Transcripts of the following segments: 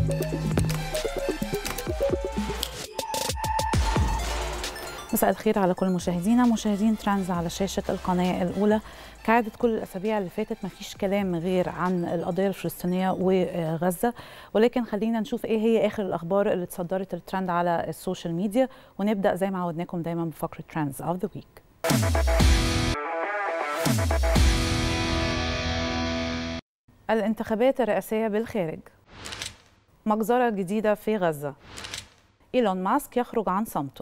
مساء الخير على كل مشاهدينا مشاهدين ترانز على شاشة القناة الأولى كعادة كل الأسابيع اللي فاتت ما فيش كلام غير عن القضية الفلسطينية وغزة ولكن خلينا نشوف إيه هي آخر الأخبار اللي تصدرت الترند على السوشيال ميديا ونبدأ زي ما عودناكم دايما بفقرة ترندز أوف ذا ويك الانتخابات الرئاسية بالخارج مجزرة جديدة في غزة إيلون ماسك يخرج عن صمته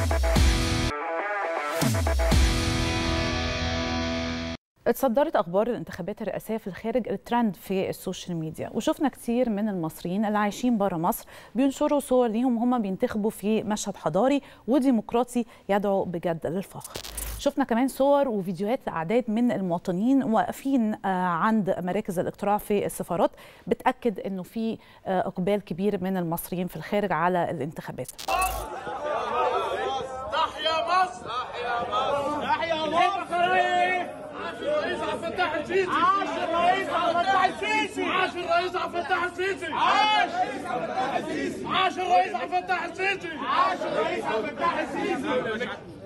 اتصدرت اخبار الانتخابات الرئاسيه في الخارج الترند في السوشيال ميديا وشفنا كتير من المصريين اللي عايشين بره مصر بينشروا صور ليهم هم بينتخبوا في مشهد حضاري وديمقراطي يدعو بجد للفخر شفنا كمان صور وفيديوهات لاعداد من المواطنين واقفين عند مراكز الاقتراع في السفارات بتاكد انه في اقبال كبير من المصريين في الخارج على الانتخابات تحيا مصر تحيا مصر تحيا مصر الرئيس عبد الفتاح السيسي عاش الرئيس عبد الفتاح السيسي عاش الرئيس عبد الفتاح السيسي عاش عاش الرئيس عبد الفتاح السيسي عاش الرئيس عبد الفتاح السيسي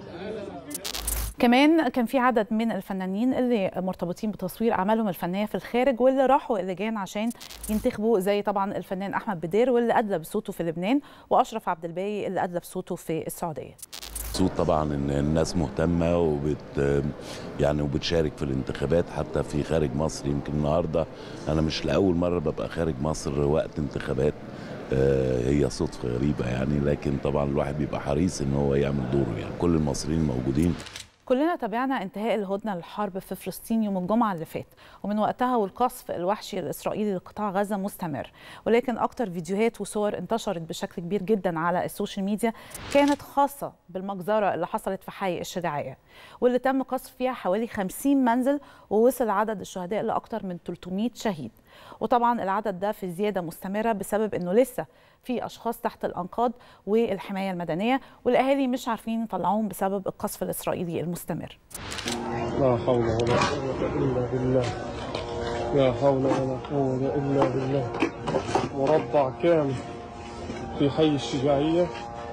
كمان كان في عدد من الفنانين اللي مرتبطين بتصوير اعمالهم الفنيه في الخارج واللي راحوا اللجان عشان ينتخبوا زي طبعا الفنان احمد بدير واللي ادلى بصوته في لبنان واشرف عبد الباقي اللي ادلى بصوته في السعوديه مبسوط طبعا ان الناس مهتمه وبت يعني وبتشارك في الانتخابات حتى في خارج مصر يمكن النهارده انا مش لاول مره ببقى خارج مصر وقت انتخابات هي صدفه غريبه يعني لكن طبعا الواحد بيبقى حريص ان هو يعمل دوره يعني كل المصريين الموجودين كلنا تابعنا انتهاء الهدنه للحرب في فلسطين يوم الجمعه اللي فات ومن وقتها والقصف الوحشي الاسرائيلي لقطاع غزه مستمر ولكن اكتر فيديوهات وصور انتشرت بشكل كبير جدا على السوشيال ميديا كانت خاصه بالمجزره اللي حصلت في حي الشجاعيه واللي تم قصف فيها حوالي 50 منزل ووصل عدد الشهداء لاكثر من 300 شهيد وطبعا العدد ده في زياده مستمره بسبب انه لسه في اشخاص تحت الانقاض والحمايه المدنيه والاهالي مش عارفين يطلعوهم بسبب القصف الاسرائيلي المستمر. لا حول ولا قوه الا بالله. لا حول ولا قوه الا بالله. مربع كامل في حي الشجاعيه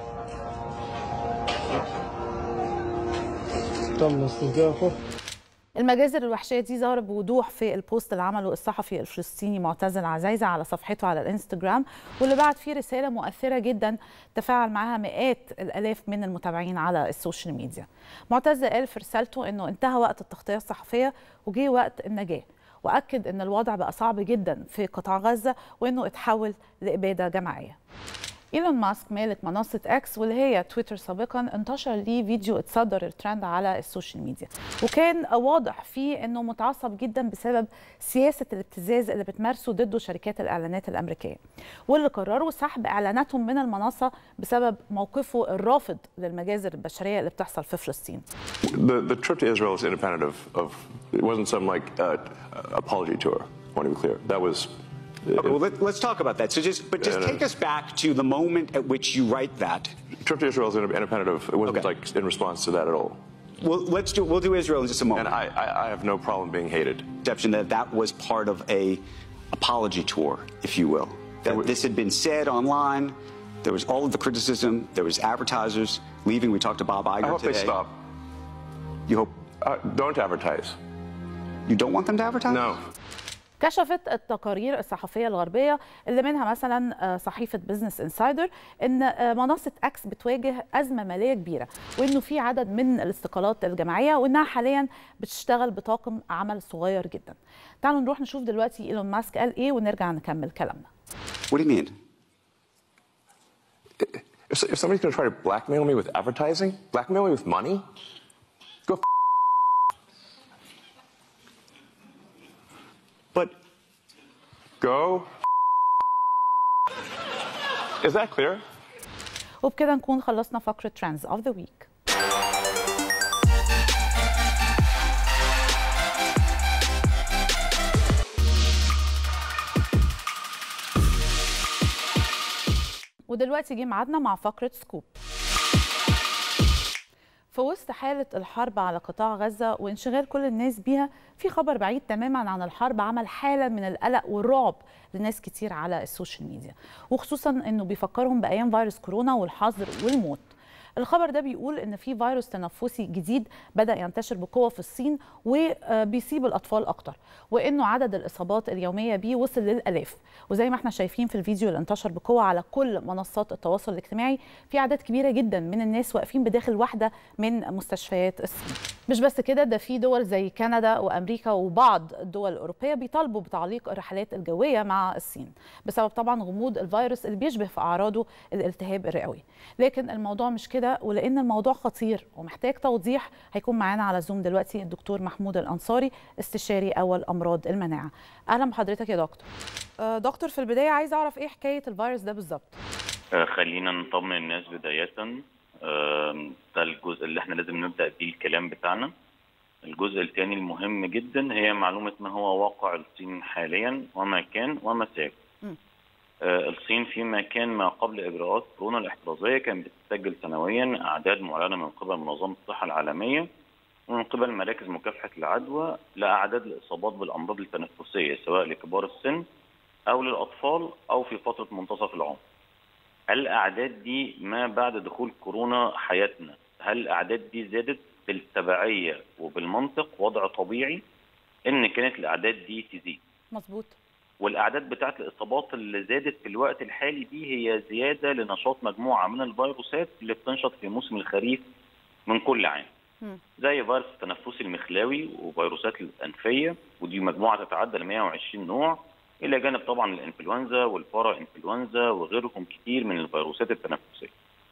تم استهدافه المجازر الوحشيه دي ظهرت بوضوح في البوست اللي عمله الصحفي الفلسطيني معتز عزايزه على صفحته على الانستجرام واللي بعت فيه رساله مؤثره جدا تفاعل معها مئات الالاف من المتابعين على السوشيال ميديا. معتز قال في رسالته انه انتهى وقت التغطيه الصحفيه وجه وقت النجاه. واكد ان الوضع بقى صعب جدا في قطاع غزه وانه اتحول لاباده جماعيه. ايلون ماسك مالك منصة اكس واللي هي تويتر سابقا انتشر ليه فيديو اتصدر الترند على السوشيال ميديا وكان واضح فيه انه متعصب جدا بسبب سياسة الابتزاز اللي بتمارسه ضده شركات الاعلانات الامريكية واللي قرروا سحب اعلاناتهم من المنصة بسبب موقفه الرافض للمجازر البشرية اللي بتحصل في فلسطين. The, the trip to Israel is independent of, of it wasn't some like uh, apology tour. I want to be clear. That was Okay, well, let, us talk about that. So just, but just take us back to the moment at which you write that. Trip to Israel is independent of. It wasn't Okay. like in response to that at all. Well, let's do. We'll do Israel in just a moment. And I, I, I have no problem being hated. Perception that that was part of a apology tour, if you will. That this had been said online. There was all of the criticism. There was advertisers leaving. We talked to Bob Iger I hope today. they stop. You hope Uh, don't advertise. you don't want them to advertise? No. كشفت التقارير الصحفيه الغربيه اللي منها مثلا صحيفه بزنس انسايدر ان منصه اكس بتواجه ازمه ماليه كبيره وانه في عدد من الاستقالات الجماعيه وانها حاليا بتشتغل بطاقم عمل صغير جدا. تعالوا نروح نشوف دلوقتي ايلون ماسك قال ايه ونرجع نكمل كلامنا. What do you mean? If, if somebody's going to try to blackmail me with advertising, blackmail me with money, go. F- But go. Is that clear? وبكده نكون خلصنا فقره ترندز اوف ذا ويك. ودلوقتي جه ميعادنا مع فقره سكوب. في وسط حالة الحرب على قطاع غزة وانشغال كل الناس بيها في خبر بعيد تماما عن الحرب عمل حالة من القلق والرعب لناس كتير على السوشيال ميديا وخصوصا انه بيفكرهم بأيام فيروس كورونا والحظر والموت الخبر ده بيقول ان في فيروس تنفسي جديد بدا ينتشر بقوه في الصين وبيصيب الاطفال اكتر وانه عدد الاصابات اليوميه بيه وصل للالاف وزي ما احنا شايفين في الفيديو اللي انتشر بقوه على كل منصات التواصل الاجتماعي في اعداد كبيره جدا من الناس واقفين بداخل واحده من مستشفيات الصين مش بس كده ده في دول زي كندا وامريكا وبعض الدول الاوروبيه بيطالبوا بتعليق الرحلات الجويه مع الصين بسبب طبعا غموض الفيروس اللي بيشبه في اعراضه الالتهاب الرئوي لكن الموضوع مش كده ولان الموضوع خطير ومحتاج توضيح هيكون معانا على زوم دلوقتي الدكتور محمود الانصاري استشاري اول امراض المناعه اهلا بحضرتك يا دكتور آه، دكتور في البدايه عايز اعرف ايه حكايه الفيروس ده بالظبط آه، خلينا نطمن الناس بداية آه، ده الجزء اللي احنا لازم نبدأ بيه الكلام بتاعنا الجزء الثاني المهم جدا هي معلومة ما هو واقع الصين حاليا وما كان وما سيكون م. آه، الصين فيما كان ما قبل إجراءات كورونا الاحترازية كان بتسجل سنويا أعداد معلنة من قبل منظمة الصحة العالمية ومن قبل مراكز مكافحة العدوى لأعداد الإصابات بالأمراض التنفسية سواء لكبار السن أو للأطفال أو في فترة منتصف العمر الأعداد دي ما بعد دخول كورونا حياتنا هل الأعداد دي زادت بالتبعية وبالمنطق وضع طبيعي إن كانت الأعداد دي تزيد مظبوط والاعداد بتاعت الاصابات اللي زادت في الوقت الحالي دي هي زياده لنشاط مجموعه من الفيروسات اللي بتنشط في موسم الخريف من كل عام مم. زي فيروس التنفسي المخلاوي وفيروسات الانفيه ودي مجموعه تتعدى ل 120 نوع الى جانب طبعا الانفلونزا والبارا انفلونزا وغيرهم كتير من الفيروسات التنفسيه.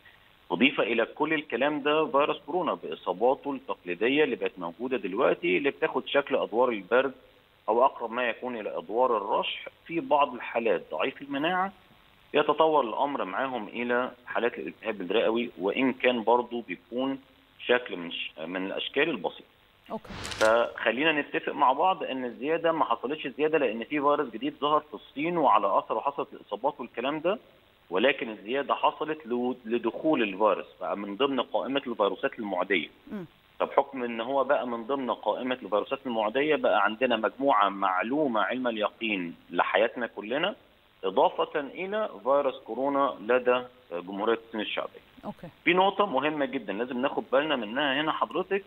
اضيف الى كل الكلام ده فيروس كورونا باصاباته التقليديه اللي بقت موجوده دلوقتي اللي بتاخد شكل ادوار البرد او اقرب ما يكون الى ادوار الرشح في بعض الحالات ضعيف المناعه يتطور الامر معاهم الى حالات الالتهاب الرئوي وان كان برضه بيكون شكل من ش- من الاشكال البسيطه. اوكي فخلينا نتفق مع بعض ان الزياده ما حصلتش زياده لان في فيروس جديد ظهر في الصين وعلى اثره حصلت الاصابات والكلام ده ولكن الزياده حصلت لو- لدخول الفيروس بقى من ضمن قائمه الفيروسات المعديه. مم. فبحكم ان هو بقى من ضمن قائمه الفيروسات المعديه بقى عندنا مجموعه معلومه علم اليقين لحياتنا كلنا اضافه الى فيروس كورونا لدى جمهوريه الصين الشعبيه. اوكي في نقطة مهمة جدا لازم ناخد بالنا منها هنا حضرتك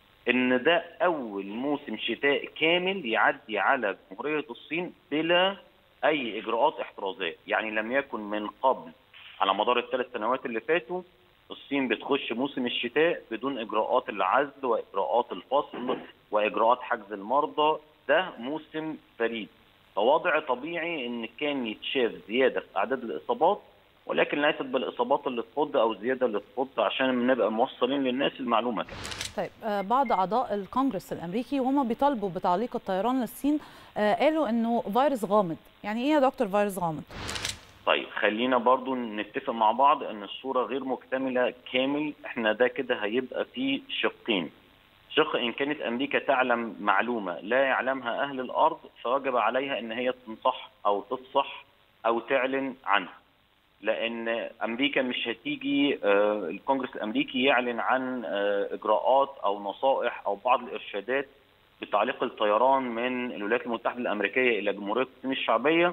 إن ده أول موسم شتاء كامل يعدي على جمهورية الصين بلا أي إجراءات احترازية، يعني لم يكن من قبل على مدار الثلاث سنوات اللي فاتوا الصين بتخش موسم الشتاء بدون إجراءات العزل وإجراءات الفصل وإجراءات حجز المرضى، ده موسم فريد. فوضع طبيعي إن كان يتشاف زيادة في أعداد الإصابات ولكن ليست بالاصابات اللي تخض او الزياده اللي تخض عشان نبقى موصلين للناس المعلومه كده. طيب آه، بعض اعضاء الكونجرس الامريكي وهم بيطالبوا بتعليق الطيران للصين آه، قالوا انه فيروس غامض يعني ايه يا دكتور فيروس غامض طيب خلينا برضو نتفق مع بعض ان الصوره غير مكتمله كامل احنا ده كده هيبقى فيه شقين. شق ان كانت امريكا تعلم معلومه لا يعلمها اهل الارض فوجب عليها ان هي تنصح او تفصح او تعلن عنها. لان امريكا مش هتيجي آه، الكونجرس الامريكي يعلن عن آه، اجراءات او نصائح او بعض الارشادات بتعليق الطيران من الولايات المتحده الامريكيه الى جمهوريه الصين الشعبيه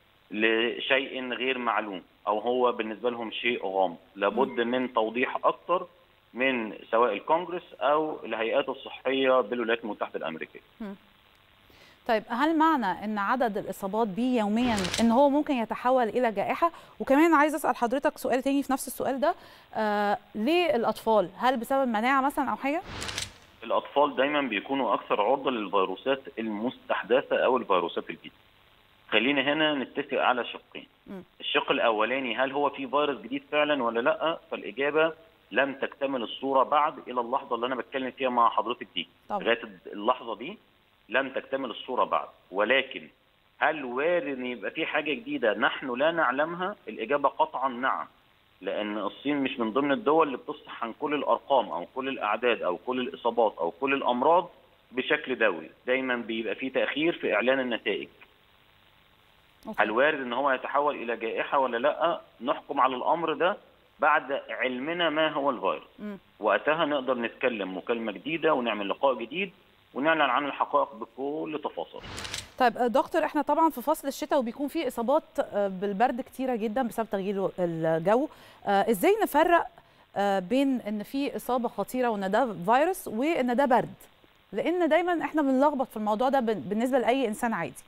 لشيء غير معلوم او هو بالنسبه لهم شيء غامض لابد من توضيح اكثر من سواء الكونجرس او الهيئات الصحيه بالولايات المتحده الامريكيه طيب هل معنى ان عدد الاصابات بيه يوميا ان هو ممكن يتحول الى جائحه وكمان عايز اسال حضرتك سؤال تاني في نفس السؤال ده آه ليه الاطفال هل بسبب مناعه مثلا او حاجه الاطفال دايما بيكونوا اكثر عرضه للفيروسات المستحدثه او الفيروسات الجديده. خلينا هنا نتفق على شقين. مم. الشق الاولاني هل هو في فيروس جديد فعلا ولا لا؟ فالاجابه لم تكتمل الصوره بعد الى اللحظه اللي انا بتكلم فيها مع حضرتك دي. طبعا. لغايه اللحظه دي لم تكتمل الصوره بعد، ولكن هل وارد ان يبقى في حاجه جديده نحن لا نعلمها؟ الاجابه قطعا نعم. لان الصين مش من ضمن الدول اللي بتفصح عن كل الارقام او كل الاعداد او كل الاصابات او كل الامراض بشكل دوري، دايما بيبقى في تاخير في اعلان النتائج. أوكي. هل وارد ان هو يتحول الى جائحه ولا لا؟ نحكم على الامر ده بعد علمنا ما هو الفيروس مم. وقتها نقدر نتكلم مكالمه جديده ونعمل لقاء جديد ونعلن عن الحقائق بكل تفاصيل طيب آه، دكتور احنا طبعا في فصل الشتاء وبيكون في اصابات آه، بالبرد كتيره جدا بسبب تغيير الجو آه، ازاي نفرق آه، بين ان في اصابه خطيره وان ده فيروس وان ده برد لان دايما احنا بنلخبط في الموضوع ده بن- بالنسبه لاي انسان عادي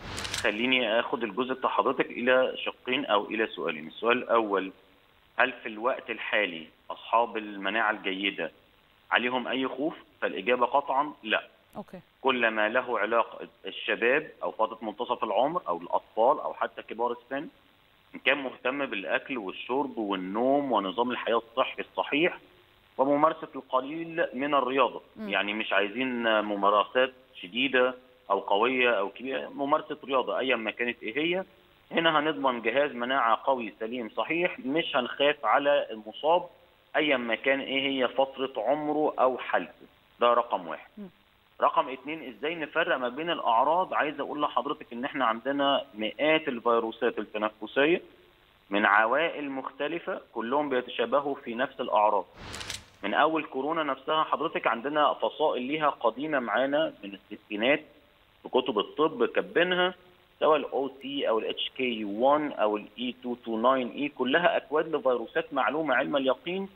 خليني اخد الجزء بتاع حضرتك الى شقين او الى سؤالين السؤال الاول هل في الوقت الحالي اصحاب المناعه الجيده عليهم اي خوف فالاجابه قطعا لا اوكي كل ما له علاقه الشباب او فتره منتصف العمر او الاطفال او حتى كبار السن ان كان مهتم بالاكل والشرب والنوم ونظام الحياه الصحي الصحيح وممارسه القليل من الرياضه مم. يعني مش عايزين ممارسات شديده او قويه او كبيره ممارسه رياضه ايا ما كانت ايه هي هنا هنضمن جهاز مناعه قوي سليم صحيح مش هنخاف على المصاب ايا ما كان ايه هي فتره عمره او حالته ده رقم واحد مم. رقم اتنين ازاي نفرق ما بين الاعراض عايز اقول لحضرتك ان احنا عندنا مئات الفيروسات التنفسيه من عوائل مختلفه كلهم بيتشابهوا في نفس الاعراض من اول كورونا نفسها حضرتك عندنا فصائل ليها قديمه معانا من الستينات في كتب الطب كاتبينها سواء الاو تي او الاتش كي 1 او الاي 229 اي كلها اكواد لفيروسات معلومه علم اليقين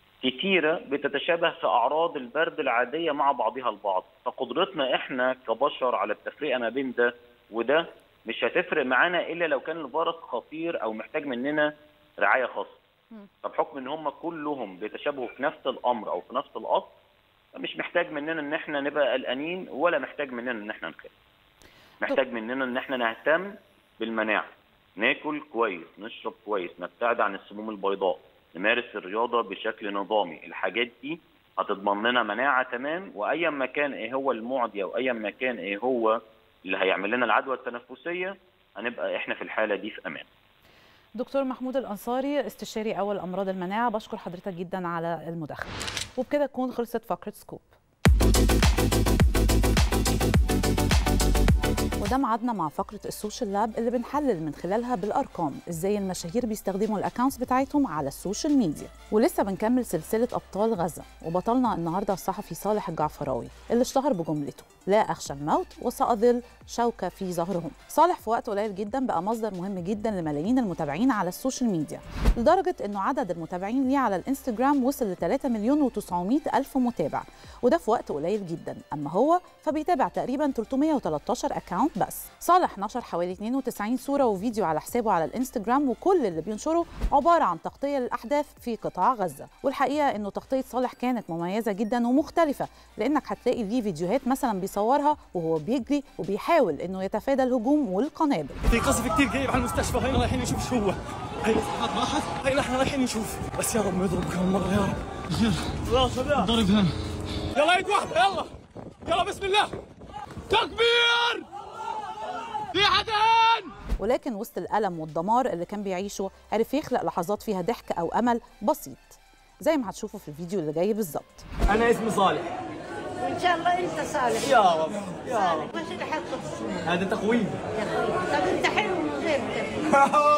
كتيرة بتتشابه في أعراض البرد العادية مع بعضها البعض فقدرتنا إحنا كبشر على التفرقة ما بين ده وده مش هتفرق معانا إلا لو كان الفيروس خطير أو محتاج مننا رعاية خاصة مم. فبحكم إن هم كلهم بيتشابهوا في نفس الأمر أو في نفس الأصل مش محتاج مننا إن إحنا نبقى قلقانين ولا محتاج مننا إن إحنا نخاف محتاج مننا إن إحنا نهتم بالمناعة ناكل كويس نشرب كويس نبتعد عن السموم البيضاء نمارس الرياضه بشكل نظامي الحاجات دي هتضمن لنا مناعه تمام وايا ما كان ايه هو المعدي او ايا ما كان ايه هو اللي هيعمل لنا العدوى التنفسيه هنبقى احنا في الحاله دي في امان دكتور محمود الانصاري استشاري اول امراض المناعه بشكر حضرتك جدا على المداخله وبكده تكون خلصت فقره سكوب وده ميعادنا مع فقره السوشيال لاب اللي بنحلل من خلالها بالارقام ازاي المشاهير بيستخدموا الاكونتس بتاعتهم على السوشيال ميديا ولسه بنكمل سلسله ابطال غزه وبطلنا النهارده الصحفي صالح الجعفراوي اللي اشتهر بجملته لا اخشى الموت وساظل شوكه في ظهرهم صالح في وقت قليل جدا بقى مصدر مهم جدا لملايين المتابعين على السوشيال ميديا لدرجه انه عدد المتابعين ليه على الانستجرام وصل ل 3 مليون و900 الف متابع وده في وقت قليل جدا اما هو فبيتابع تقريبا 313 اكونت بس صالح نشر حوالي 92 صوره وفيديو على حسابه على الانستجرام وكل اللي بينشره عباره عن تغطيه للاحداث في قطاع غزه والحقيقه انه تغطيه صالح كانت مميزه جدا ومختلفه لانك هتلاقي ليه فيديوهات مثلا بيصورها وهو بيجري وبيحاول انه يتفادى الهجوم والقنابل في قصف كتير جايب على المستشفى هينا رايحين نشوف شو هو هاي الإصابات راحت هاي احنا رايحين نشوف بس يا رب ما يضرب كمان مرة يا رب يلا شباب ضرب هنا يلا ايد واحدة يلا يلا بسم الله تكبير في حدين ولكن وسط الألم والدمار اللي كان بيعيشه عرف يخلق لحظات فيها ضحك أو أمل بسيط زي ما هتشوفوا في الفيديو اللي جاي بالظبط انا اسمي صالح ان شاء الله انت صالح يا رب يا رب وش اللي حطه في السنة هذا تقويم يا اخوي طب انت حلو من غير تفكير.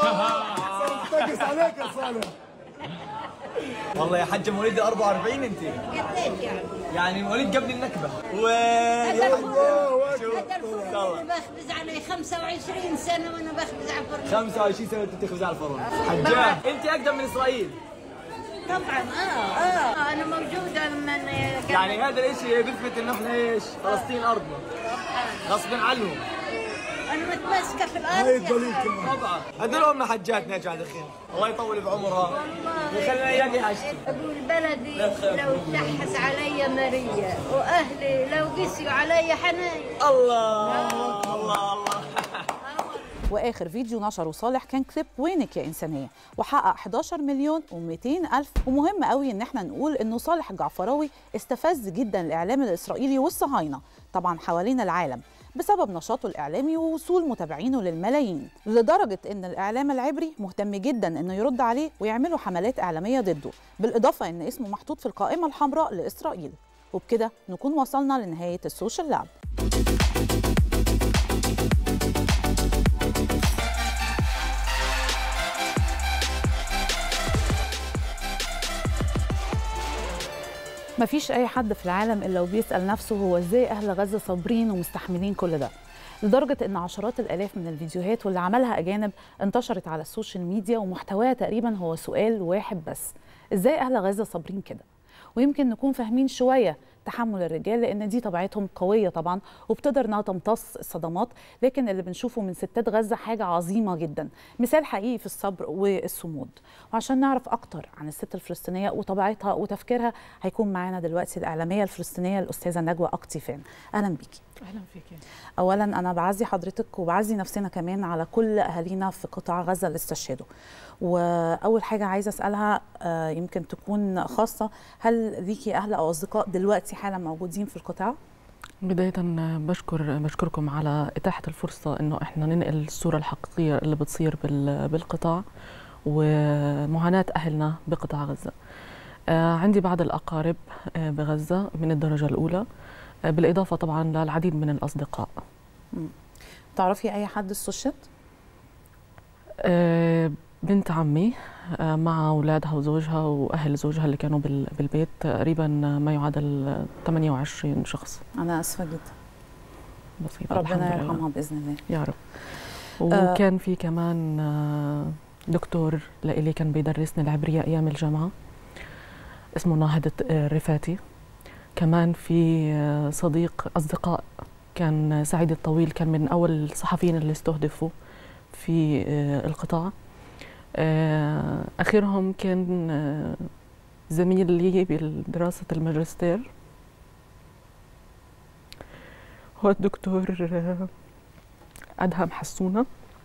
تقص عليك يا صالح والله يا حجة مواليد 44 انت قديش يعني يعني مواليد قبل النكبة و هذا الفول شوف. هذا الفول يلا. اللي بخبز عليه 25 سنه وانا بخبز على فرن 25 سنة وانت تخبز على الفرن حجاج انت اقدم من اسرائيل طبعا اه اه انا موجوده من يعني هذا الاشي بيثبت انه احنا ايش؟ فلسطين ارضنا غصب عنهم انا متمسكه في الارض يا أخوي. طبعا هذول هم حجاتنا يا جماعه الخير الله يطول بعمرها ويخلينا اياك حاجتي ابو بلدي لو تحس علي مريه واهلي لو قسيوا علي حنايا الله الله الله واخر فيديو نشره صالح كان كليب وينك يا انسانيه وحقق 11 مليون و200 الف ومهم قوي ان احنا نقول انه صالح الجعفراوي استفز جدا الاعلام الاسرائيلي والصهاينه طبعا حوالين العالم بسبب نشاطه الاعلامي ووصول متابعينه للملايين لدرجه ان الاعلام العبري مهتم جدا انه يرد عليه ويعملوا حملات اعلاميه ضده بالاضافه ان اسمه محطوط في القائمه الحمراء لاسرائيل وبكده نكون وصلنا لنهايه السوشيال لاب مفيش أي حد في العالم إلا وبيسأل نفسه هو إزاي أهل غزة صابرين ومستحملين كل ده لدرجة إن عشرات الآلاف من الفيديوهات واللي عملها أجانب انتشرت على السوشيال ميديا ومحتواها تقريبا هو سؤال واحد بس إزاي أهل غزة صابرين كده ويمكن نكون فاهمين شوية تحمل الرجال لان دي طبيعتهم قويه طبعا وبتقدر انها تمتص الصدمات لكن اللي بنشوفه من ستات غزه حاجه عظيمه جدا مثال حقيقي في الصبر والصمود وعشان نعرف اكتر عن الست الفلسطينيه وطبيعتها وتفكيرها هيكون معانا دلوقتي الاعلاميه الفلسطينيه الاستاذه نجوى اقتيفان اهلا بيكي اهلا فيكي اولا انا بعزي حضرتك وبعزي نفسنا كمان على كل اهالينا في قطاع غزه اللي استشهدوا واول حاجه عايزه اسالها آه، يمكن تكون خاصه هل ليكي اهل او اصدقاء دلوقتي حالا موجودين في القطاع بداية بشكر بشكركم على إتاحة الفرصة إنه إحنا ننقل الصورة الحقيقية اللي بتصير بال- بالقطاع ومعاناة أهلنا بقطاع غزة. آه، عندي بعض الأقارب آه، بغزة من الدرجة الأولى آه، بالإضافة طبعا للعديد من الأصدقاء. تعرفي اي حد استشهد آه، بنت عمي آه، مع أولادها وزوجها وأهل زوجها اللي كانوا بال- بالبيت تقريبا ما يعادل 28 شخص انا اسفه جدا بسيطة الحمد ربنا لله. يرحمها باذن الله يا رب آه. وكان في كمان آه، دكتور لإلي كان بيدرسني العبرية أيام الجامعة اسمه ناهد الرفاتي كمان في آه، صديق أصدقاء كان سعيد الطويل كان من أول الصحفيين اللي استهدفوا في آه، القطاع آه، آخرهم كان آه، زميل لي بدراسة الماجستير هو الدكتور آه، أدهم حسونة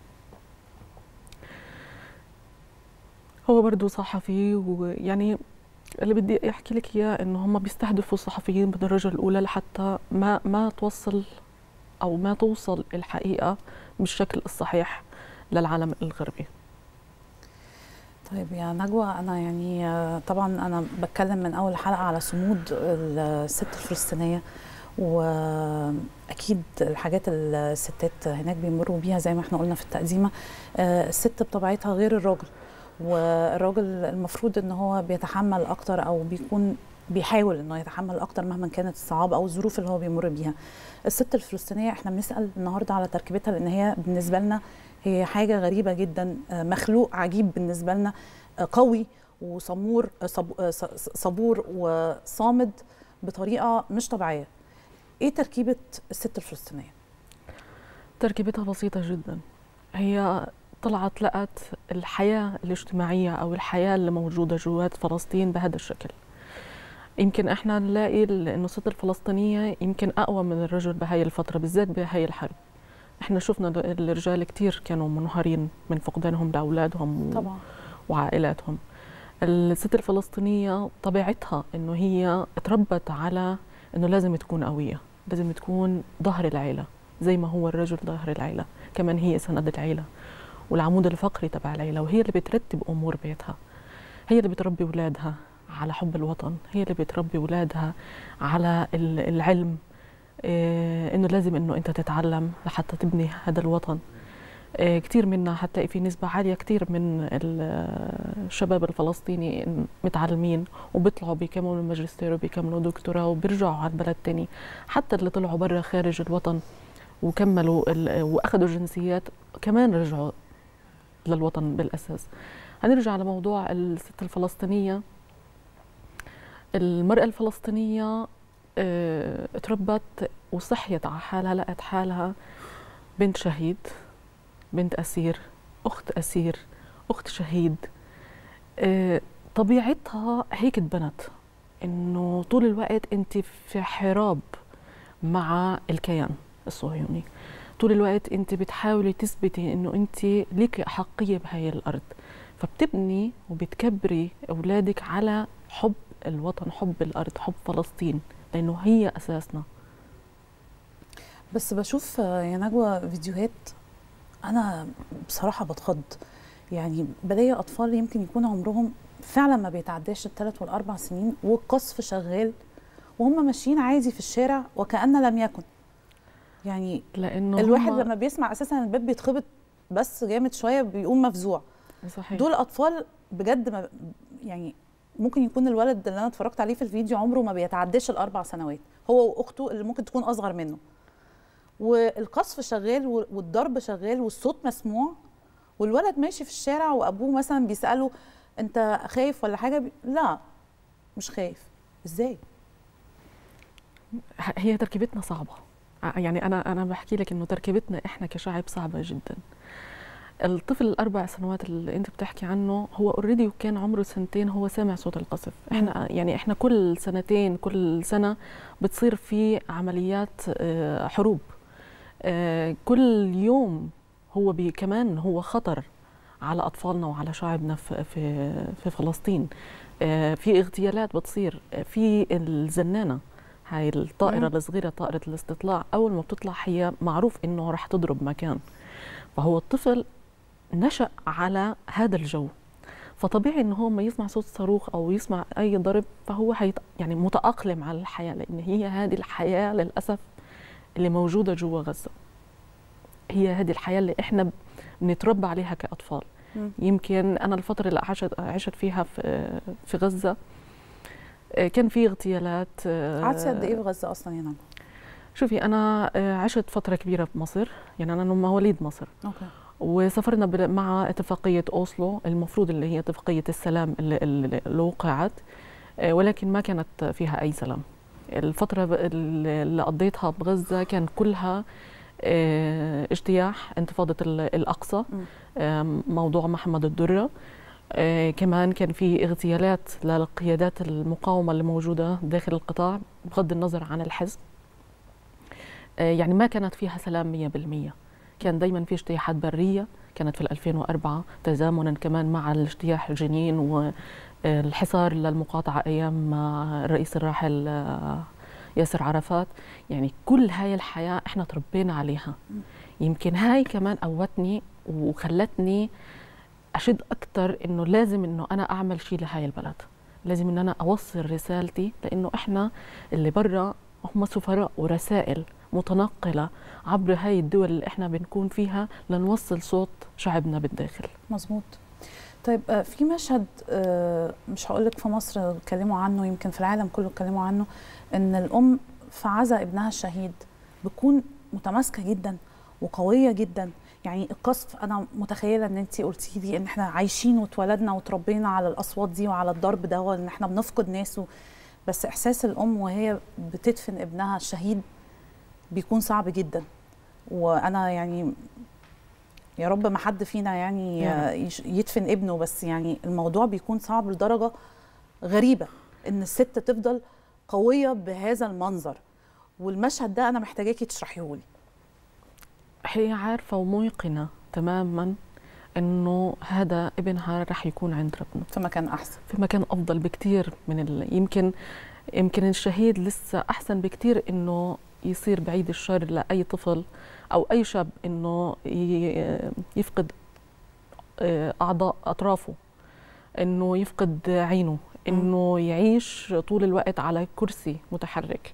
هو برضه صحفي ويعني اللي بدي احكي لك اياه انه هم بيستهدفوا الصحفيين بالدرجه الاولى لحتى ما ما توصل او ما توصل الحقيقه بالشكل الصحيح للعالم الغربي طيب يا نجوى انا يعني آه، طبعا انا بتكلم من اول حلقه على صمود الست الفلسطينيه واكيد الحاجات اللي الستات هناك بيمروا بيها زي ما احنا قلنا في التقديمه آه، الست بطبيعتها غير الراجل والراجل المفروض ان هو بيتحمل اكتر او بيكون بيحاول انه يتحمل اكتر مهما كانت الصعاب او الظروف اللي هو بيمر بيها الست الفلسطينيه احنا بنسال النهارده على تركيبتها لان هي بالنسبه لنا هي حاجه غريبه جدا آه، مخلوق عجيب بالنسبه لنا آه، قوي وصمور آه، صب- آه، ص- صبور وصامد بطريقه مش طبيعيه ايه تركيبه الست الفلسطينيه تركيبتها بسيطة جدا هي طلعت لقت الحياة الاجتماعية أو الحياة اللي موجودة جوات فلسطين بهذا الشكل يمكن احنا نلاقي ال- انه الست الفلسطينية يمكن أقوى من الرجل بهاي الفترة بالذات بهاي الحرب احنا شفنا د- الرجال كتير كانوا منهارين من فقدانهم لأولادهم و- طبعا وعائلاتهم الست الفلسطينية طبيعتها انه هي تربت على انه لازم تكون قوية لازم تكون ظهر العيلة زي ما هو الرجل ظهر العيلة كمان هي سند العيلة والعمود الفقري تبع العيلة وهي اللي بترتب أمور بيتها هي اللي بتربي أولادها على حب الوطن هي اللي بتربي أولادها على ال- العلم إيه إنه لازم إنه أنت تتعلم لحتى تبني هذا الوطن إيه كتير منا حتلاقي في نسبة عالية كتير من ال- الشباب الفلسطيني متعلمين وبيطلعوا بيكملوا الماجستير وبيكملوا دكتوراه وبيرجعوا على البلد تاني حتى اللي طلعوا برا خارج الوطن وكملوا ال- واخذوا جنسيات كمان رجعوا للوطن بالاساس هنرجع لموضوع الست الفلسطينيه المراه الفلسطينيه آه، تربت وصحيت على حالها لقت حالها بنت شهيد بنت اسير اخت اسير اخت شهيد آه، طبيعتها هيك اتبنت انه طول الوقت انت في حراب مع الكيان الصهيوني طول الوقت انت بتحاولي تثبتي انه انت ليكي احقيه بهاي الارض فبتبني وبتكبري اولادك على حب الوطن حب الارض حب فلسطين لانه هي اساسنا بس بشوف آه، يا نجوى فيديوهات انا بصراحه بتخض يعني بلاقي اطفال يمكن يكون عمرهم فعلا ما بيتعداش الثلاث والاربع سنين والقصف شغال وهم ماشيين عادي في الشارع وكأن لم يكن يعني لانه الواحد هم- لما بيسمع اساسا الباب بيتخبط بس جامد شويه بيقوم مفزوع صحيح دول اطفال بجد ما يعني ممكن يكون الولد اللي انا اتفرجت عليه في الفيديو عمره ما بيتعداش الاربع سنوات هو واخته اللي ممكن تكون اصغر منه والقصف شغال وال- والضرب شغال والصوت مسموع والولد ماشي في الشارع وابوه مثلا بيساله انت خايف ولا حاجه بي... لا مش خايف ازاي ه- هي تركيبتنا صعبة ع- يعني أنا أنا بحكي لك إنه تركيبتنا إحنا كشعب صعبة جدا الطفل الأربع سنوات اللي أنت بتحكي عنه هو اوريدي وكان عمره سنتين هو سامع صوت القصف إحنا يعني إحنا كل سنتين كل سنة بتصير في عمليات آه، حروب آه، كل يوم هو بي كمان هو خطر على أطفالنا وعلى شعبنا في في في فلسطين آه، في اغتيالات بتصير آه، في الزنانة هاي الطائرة مم. الصغيرة طائرة الاستطلاع أول ما بتطلع هي معروف إنه رح تضرب مكان فهو الطفل نشأ على هذا الجو فطبيعي إنه هو ما يسمع صوت صاروخ أو يسمع أي ضرب فهو هيت يعني متأقلم على الحياة لأن هي هذه الحياة للأسف اللي موجودة جوا غزة هي هذه الحياة اللي إحنا بنتربى عليها كأطفال مم. يمكن أنا الفترة اللي عشت عشت فيها في في غزة آه، كان في اغتيالات آه، قعدتي قد ايه في غزه اصلا يا نعم شوفي انا آه، عشت فتره كبيره بمصر يعني انا مواليد مصر اوكي وسافرنا بال- مع اتفاقيه اوسلو المفروض اللي هي اتفاقيه السلام اللي, اللي اللي وقعت آه، ولكن ما كانت فيها اي سلام الفتره ب- اللي اللي قضيتها بغزه كان كلها آه، اجتياح انتفاضه ال- الاقصى آه، موضوع محمد الدره آه، كمان كان في اغتيالات للقيادات المقاومه اللي موجوده داخل القطاع بغض النظر عن الحزب آه، يعني ما كانت فيها سلام 100% كان دايما في اجتياحات بريه كانت في 2004 تزامنا كمان مع الاجتياح جنين والحصار للمقاطعه ايام آه، الرئيس الراحل آه، ياسر عرفات يعني كل هاي الحياه احنا تربينا عليها يمكن هاي كمان قوتني وخلتني اشد اكثر انه لازم انه انا اعمل شيء لهاي البلد لازم ان انا اوصل رسالتي لانه احنا اللي برا هم سفراء ورسائل متنقله عبر هاي الدول اللي احنا بنكون فيها لنوصل صوت شعبنا بالداخل مظبوط طيب آه، في مشهد آه، مش هقول لك في مصر اتكلموا عنه يمكن في العالم كله اتكلموا عنه ان الام في عزا ابنها الشهيد بتكون متماسكه جدا وقويه جدا يعني القصف انا متخيله ان انت قلتي لي ان احنا عايشين واتولدنا وتربينا على الاصوات دي وعلى الضرب ده وان احنا بنفقد ناس و- بس احساس الام وهي بتدفن ابنها الشهيد بيكون صعب جدا وانا يعني يا رب ما حد فينا يعني يا آه، يش- يدفن ابنه بس يعني الموضوع بيكون صعب لدرجه غريبه ان الست تفضل قويه بهذا المنظر والمشهد ده انا محتاجاكي تشرحيه لي هي عارفه وموقنه تماما انه هذا ابنها رح يكون عند ربنا في مكان احسن في مكان افضل بكتير من ال... يمكن يمكن الشهيد لسه احسن بكتير انه يصير بعيد الشر لاي طفل او اي شاب انه ي- يفقد آه، اعضاء اطرافه انه يفقد عينه انه يعيش طول الوقت على كرسي متحرك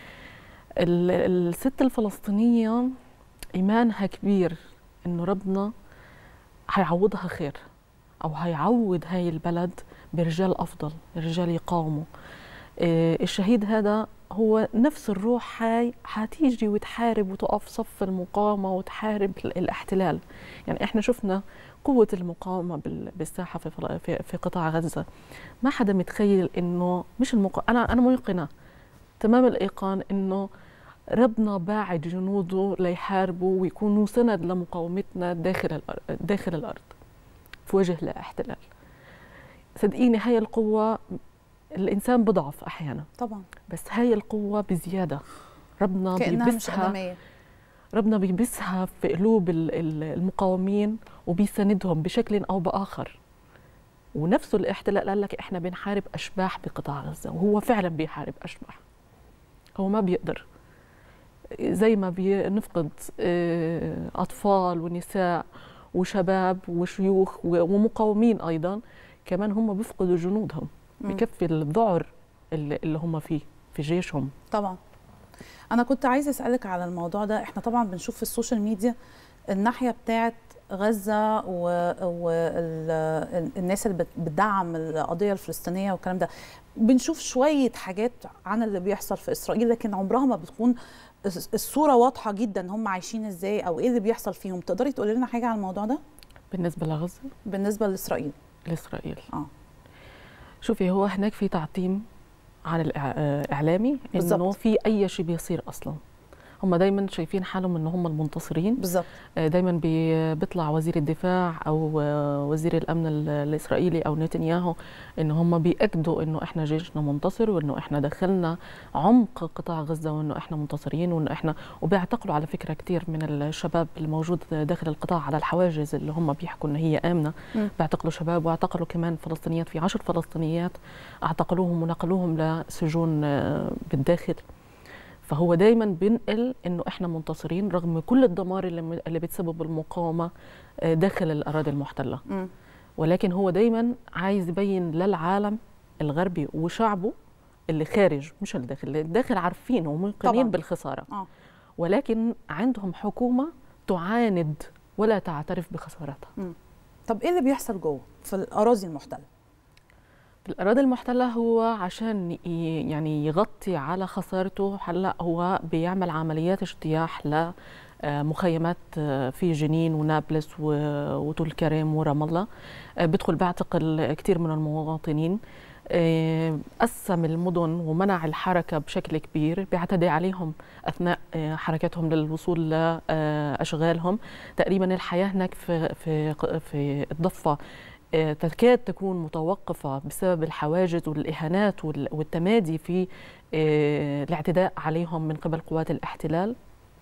ال- الست الفلسطينيه ايمانها كبير انه ربنا هيعوضها خير او هيعوض هاي البلد برجال افضل رجال يقاوموا آه، الشهيد هذا هو نفس الروح هاي حتيجي وتحارب وتقف صف المقاومة وتحارب ال- الاحتلال يعني احنا شفنا قوة المقاومة بال- بالساحة في, فل- في, في قطاع غزة ما حدا متخيل انه مش المقا... انا انا موقنة تمام الايقان انه ربنا باعد جنوده ليحاربوا ويكونوا سند لمقاومتنا داخل الأرض داخل الارض في وجه الاحتلال صدقيني هاي القوة الإنسان بضعف أحيانا طبعا بس هاي القوة بزيادة ربنا كانها مش بيبثها ادميه ربنا بيبثها في قلوب ال- ال- المقاومين وبيساندهم بشكل أو بآخر ونفسه الاحتلال قال لك احنا بنحارب اشباح بقطاع غزه وهو فعلا بيحارب اشباح هو ما بيقدر زي ما بنفقد آه، اطفال ونساء وشباب وشيوخ و- ومقاومين ايضا كمان هم بيفقدوا جنودهم مم. بكفي الذعر اللي اللي هم فيه في جيشهم طبعا انا كنت عايزه اسالك على الموضوع ده احنا طبعا بنشوف في السوشيال ميديا الناحيه بتاعت غزه والناس اللي بت- بتدعم القضيه الفلسطينيه والكلام ده بنشوف شويه حاجات عن اللي بيحصل في اسرائيل لكن عمرها ما بتكون الس- الصوره واضحه جدا هم عايشين ازاي او ايه اللي بيحصل فيهم تقدري تقولي لنا حاجه عن الموضوع ده بالنسبه لغزه بالنسبه لاسرائيل لاسرائيل اه شوفي هو هناك في تعتيم عن الاعلامي انه بالظبط. في اي شيء بيصير اصلا هم دايما شايفين حالهم ان هم المنتصرين بالظبط دايما بي- بيطلع وزير الدفاع او آه، وزير الامن ال- الاسرائيلي او نتنياهو ان هم بياكدوا انه احنا جيشنا منتصر وانه احنا دخلنا عمق قطاع غزه وانه احنا منتصرين وانه احنا وبيعتقلوا على فكره كثير من الشباب الموجود داخل القطاع على الحواجز اللي هم بيحكوا ان هي امنه مم. بيعتقلوا شباب واعتقلوا كمان فلسطينيات في عشر فلسطينيات اعتقلوهم ونقلوهم لسجون آه، بالداخل فهو دايما بينقل انه احنا منتصرين رغم كل الدمار اللي اللي بتسبب المقاومه آه، داخل الاراضي المحتله مم. ولكن هو دايما عايز يبين للعالم الغربي وشعبه اللي خارج مش اللي داخل اللي داخل عارفين وموقنين طبعاً. بالخساره اه ولكن عندهم حكومه تعاند ولا تعترف بخسارتها طب ايه اللي بيحصل جوه في الاراضي المحتله في الأراضي المحتلة هو عشان ي- يعني يغطي على خسارته هلا هو بيعمل عمليات اجتياح لمخيمات في جنين ونابلس و- وطول كريم ورام الله آه، بدخل بيعتقل كثير من المواطنين آه، قسم المدن ومنع الحركة بشكل كبير بيعتدي عليهم أثناء آه، حركتهم للوصول لأشغالهم تقريبا الحياة هناك في, في, في الضفة آه، تكاد تكون متوقفة بسبب الحواجز والإهانات وال- والتمادي في آه، الاعتداء عليهم من قبل قوات الاحتلال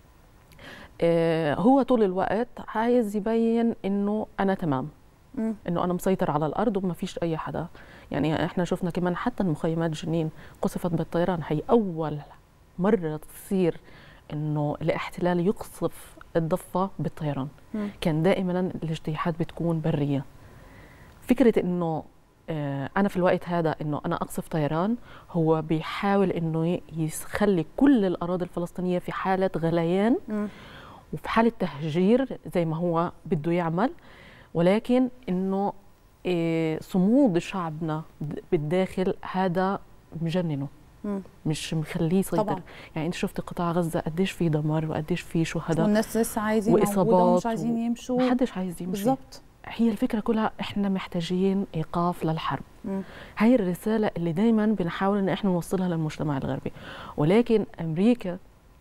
آه، هو طول الوقت عايز يبين انه انا تمام مم. انه انا مسيطر على الارض وما فيش اي حدا يعني احنا شفنا كمان حتى المخيمات جنين قصفت بالطيران هي اول مره تصير انه الاحتلال يقصف الضفه بالطيران مم. كان دائما الاجتياحات بتكون بريه فكره انه آه، انا في الوقت هذا انه انا اقصف طيران هو بيحاول انه ي- يخلي كل الاراضي الفلسطينيه في حاله غليان مم. وفي حاله تهجير زي ما هو بده يعمل ولكن انه آه، صمود شعبنا د- بالداخل هذا مجننه مم. مش مخليه يسيطر طبعاً. يعني انت شفت قطاع غزه قديش في دمار وقديش في شهداء والناس لسه عايزين موجودة ومش واصابات عايزين يمشوا محدش عايز يمشي بالظبط هي الفكره كلها احنا محتاجين ايقاف للحرب مم. هاي الرساله اللي دايما بنحاول ان احنا نوصلها للمجتمع الغربي ولكن امريكا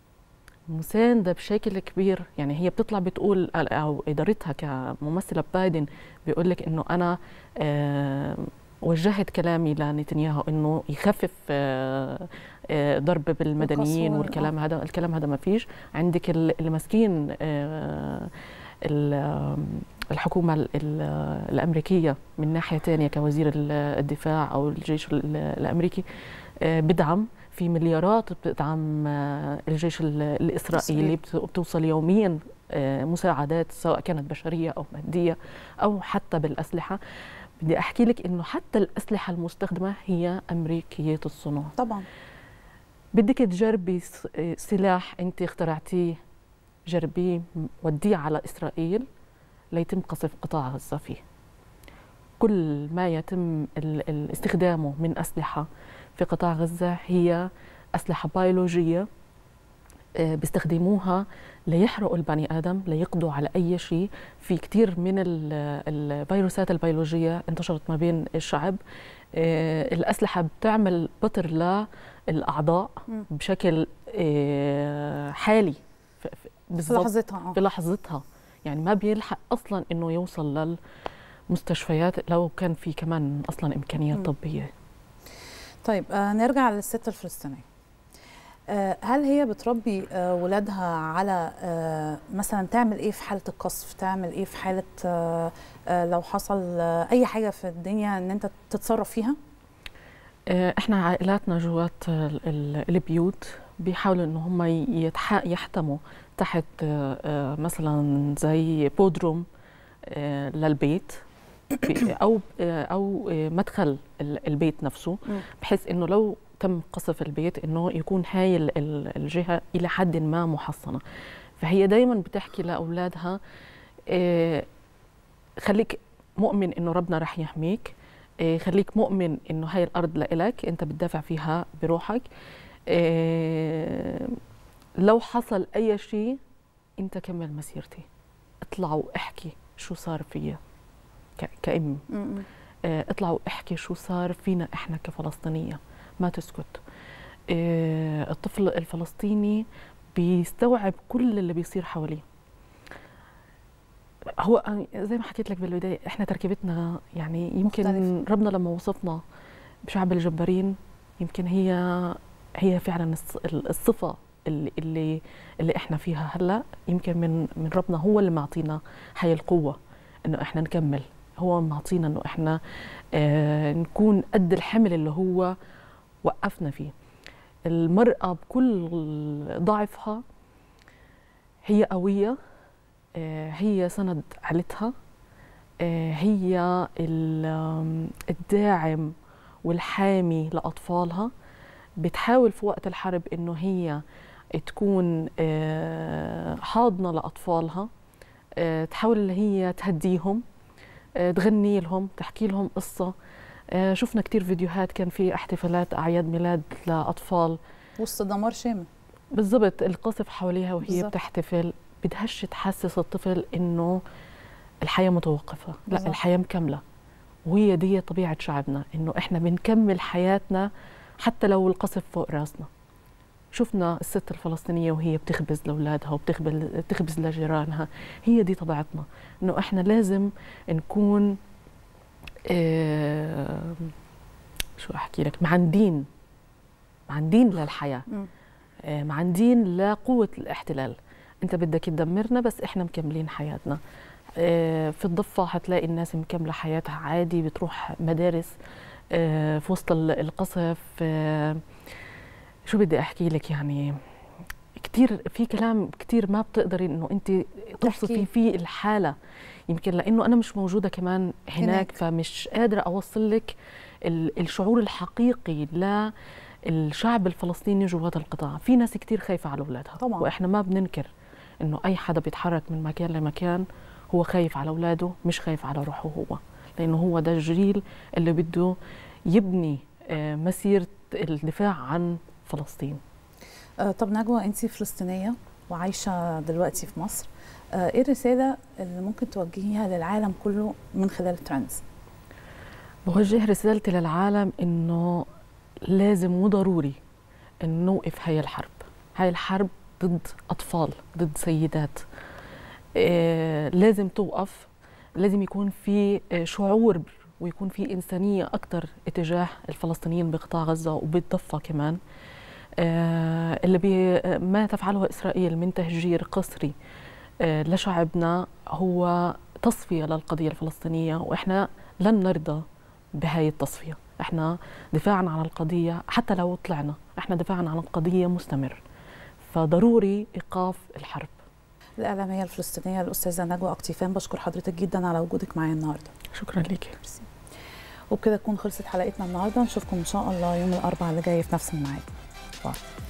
مساندة بشكل كبير يعني هي بتطلع بتقول أو إدارتها كممثلة بايدن بيقول لك إنه أنا آه وجهت كلامي لنتنياهو إنه يخفف آه آه ضرب بالمدنيين القسوة، والكلام هذا الكلام هذا ما فيش عندك ال- اللي ماسكين آه ال- الحكومة ال- ال- الأمريكية من ناحية تانية كوزير ال- الدفاع أو الجيش ال- الأمريكي آه، بدعم في مليارات بتدعم آه، الجيش ال- الإسرائيلي بت- بتوصل يوميا آه، مساعدات سواء كانت بشرية أو مادية أو حتى بالأسلحة بدي أحكي لك إنه حتى الأسلحة المستخدمة هي أمريكية الصنع طبعا بدك تجربي س- سلاح انت اخترعتيه جربيه وديه على اسرائيل ليتم قصف قطاع غزه فيه كل ما يتم ال- ال- استخدامه من اسلحه في قطاع غزه هي اسلحه بيولوجيه آه، بيستخدموها ليحرقوا البني ادم ليقضوا على اي شيء في كثير من ال- الفيروسات البيولوجيه انتشرت ما بين الشعب آه، الاسلحه بتعمل بطر للاعضاء مم. بشكل آه، حالي ف- ف- في بالضبط لحظتها اه في لحظتها يعني ما بيلحق اصلا انه يوصل للمستشفيات لو كان في كمان اصلا امكانيات مم. طبيه طيب آه نرجع للست الفلسطينيه آه هل هي بتربي آه ولادها على آه مثلا تعمل ايه في حاله القصف تعمل ايه في حاله آه آه لو حصل آه اي حاجه في الدنيا ان انت تتصرف فيها آه، احنا عائلاتنا جوات ال- ال- البيوت بيحاولوا ان هم يتح- يحتموا تحت آه، آه، مثلا زي بودروم آه، للبيت في- او آه، او آه، مدخل ال- البيت نفسه مم. بحيث انه لو تم قصف البيت انه يكون هاي ال- ال- الجهه الى حد ما محصنه فهي دايما بتحكي لاولادها آه، خليك مؤمن انه ربنا رح يحميك إيه، خليك مؤمن انه هاي الارض لإلك انت بتدافع فيها بروحك إيه، لو حصل اي شيء انت كمل مسيرتي اطلع واحكي شو صار فيا ك- كأم م-م. آه، اطلع واحكي شو صار فينا احنا كفلسطينيه ما تسكت آه، الطفل الفلسطيني بيستوعب كل اللي بيصير حواليه هو أنا زي ما حكيت لك بالبدايه احنا تركيبتنا يعني يمكن مختلفة. ربنا لما وصفنا بشعب الجبارين يمكن هي هي فعلا الص- الصفه اللي اللي اللي احنا فيها هلا يمكن من من ربنا هو اللي معطينا هاي القوه انه احنا نكمل هو معطينا انه احنا آه نكون قد الحمل اللي هو وقفنا فيه المرأة بكل ضعفها هي قوية آه هي سند عيلتها آه هي ال- الداعم والحامي لأطفالها بتحاول في وقت الحرب إنه هي تكون آه حاضنة لأطفالها آه تحاول اللي هي تهديهم آه، تغني لهم تحكي لهم قصة آه، شفنا كتير فيديوهات كان في احتفالات أعياد ميلاد لأطفال وسط دمار شامل بالضبط القصف حواليها وهي بالظبط. بتحتفل بدهش تحسس الطفل إنه الحياة متوقفة لا بالظبط. الحياة مكملة وهي دي طبيعة شعبنا إنه إحنا بنكمل حياتنا حتى لو القصف فوق راسنا شفنا الست الفلسطينية وهي بتخبز لأولادها وبتخبز بتخبز لجيرانها هي دي طبيعتنا إنه إحنا لازم نكون آه شو أحكي لك معندين معندين للحياة مم. آه معندين لقوة الاحتلال أنت بدك تدمرنا بس إحنا مكملين حياتنا آه في الضفة هتلاقي الناس مكملة حياتها عادي بتروح مدارس آه في وسط ال- القصف آه شو بدي احكي لك يعني كتير في كلام كتير ما بتقدري انه انت توصفي فيه الحاله يمكن لانه انا مش موجوده كمان هناك, هناك. هناك. فمش قادره اوصل لك ال- الشعور الحقيقي للشعب الفلسطيني جوات القطاع في ناس كتير خايفه على اولادها طبعاً. واحنا ما بننكر انه اي حدا بيتحرك من مكان لمكان هو خايف على اولاده مش خايف على روحه هو لانه هو ده الجيل اللي بده يبني آه، مسيره الدفاع عن فلسطين آه، طب نجوى انت فلسطينيه وعايشه دلوقتي في مصر آه، ايه الرساله اللي ممكن توجهيها للعالم كله من خلال ترندز بوجه رسالتي للعالم انه لازم وضروري انه نوقف هاي الحرب هاي الحرب ضد اطفال ضد سيدات آه لازم توقف لازم يكون في آه، شعور ويكون في إنسانية أكثر اتجاه الفلسطينيين بقطاع غزة وبالضفة كمان آه، اللي بي ما تفعله إسرائيل من تهجير قسري آه، لشعبنا هو تصفية للقضية الفلسطينية وإحنا لن نرضى بهاي التصفية إحنا دفاعا عن القضية حتى لو طلعنا إحنا دفاعا عن القضية مستمر فضروري إيقاف الحرب الإعلامية الفلسطينية الأستاذة نجوى أقتيفان بشكر حضرتك جدا على وجودك معايا النهاردة شكرا لك وبكده تكون خلصت حلقتنا النهاردة نشوفكم إن شاء الله يوم الأربعاء اللي جاي في نفس الميعاد باي